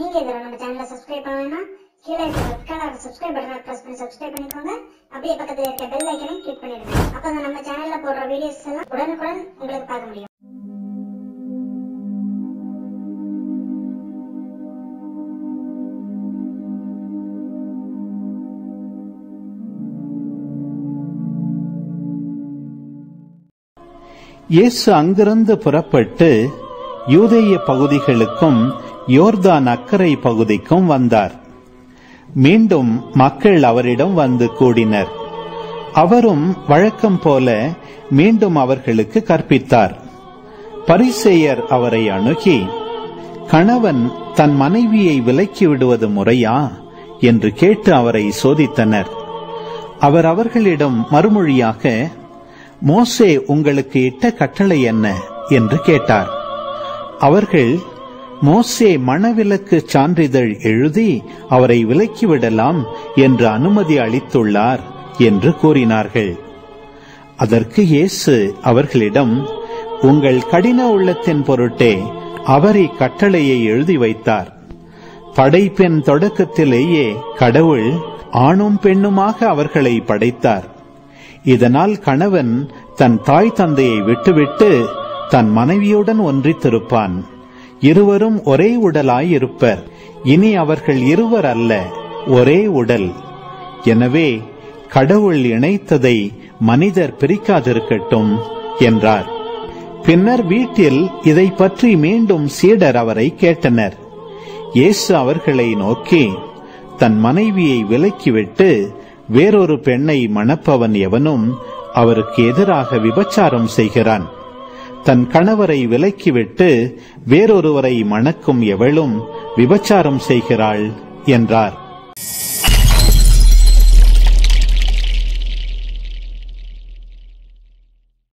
நீங்க இதுல நம்ம சேனலை சப்ஸ்கிரைப் பண்ணணும்னா கீழே இருக்க ரெட் கலர் சப்ஸ்கிரைப் பட்டனை பிரஸ் பண்ணி சப்ஸ்கிரைப் பண்ணிக்கோங்க அப்படியே பக்கத்துல இருக்க பெல் ஐக்கனையும் கிளிக் பண்ணிடுங்க அப்பதான் நம்ம சேனல்ல போடுற வீடியோஸ் எல்லாம் உடனுக்குடன் உங்களுக்கு பார்க்க முடியும் இயேசு அங்கிருந்து புறப்பட்டு யூதேய பகுதிகளுக்கும் யோர்தான் அக்கரை பகுதிக்கும் வந்தார் மீண்டும் மக்கள் அவரிடம் வந்து கூடினர் அவரும் வழக்கம் போல மீண்டும் அவர்களுக்கு கற்பித்தார் பரிசேயர் அவரை அணுகி கணவன் தன் மனைவியை விலக்கி விடுவது முறையா என்று கேட்டு அவரை சோதித்தனர் அவர் அவர்களிடம் மறுமொழியாக மோசே உங்களுக்கு இட்ட கட்டளை என்ன என்று கேட்டார் அவர்கள் மோசே மணவிலக்கு சான்றிதழ் எழுதி அவரை விலக்கிவிடலாம் என்று அனுமதி அளித்துள்ளார் என்று கூறினார்கள் அதற்கு இயேசு அவர்களிடம் உங்கள் கடின உள்ளத்தின் பொருட்டே அவர் இக்கட்டளையை எழுதி வைத்தார் படைப்பின் தொடக்கத்திலேயே கடவுள் ஆணும் பெண்ணுமாக அவர்களை படைத்தார் இதனால் கணவன் தன் தாய் தந்தையை விட்டுவிட்டு தன் மனைவியுடன் ஒன்றித்திருப்பான் இருவரும் ஒரே உடலாய் இருப்பர் இனி அவர்கள் இருவர் அல்ல ஒரே உடல் எனவே கடவுள் இணைத்ததை மனிதர் பிரிக்காதிருக்கட்டும் என்றார் பின்னர் வீட்டில் இதை பற்றி மீண்டும் சீடர் அவரை கேட்டனர் இயேசு அவர்களை நோக்கி தன் மனைவியை விலக்கிவிட்டு வேறொரு பெண்ணை மணப்பவன் எவனும் அவருக்கு எதிராக விபச்சாரம் செய்கிறான் தன் கணவரை விலக்கிவிட்டு வேறொருவரை மணக்கும் எவளும் விபச்சாரம் செய்கிறாள் என்றார்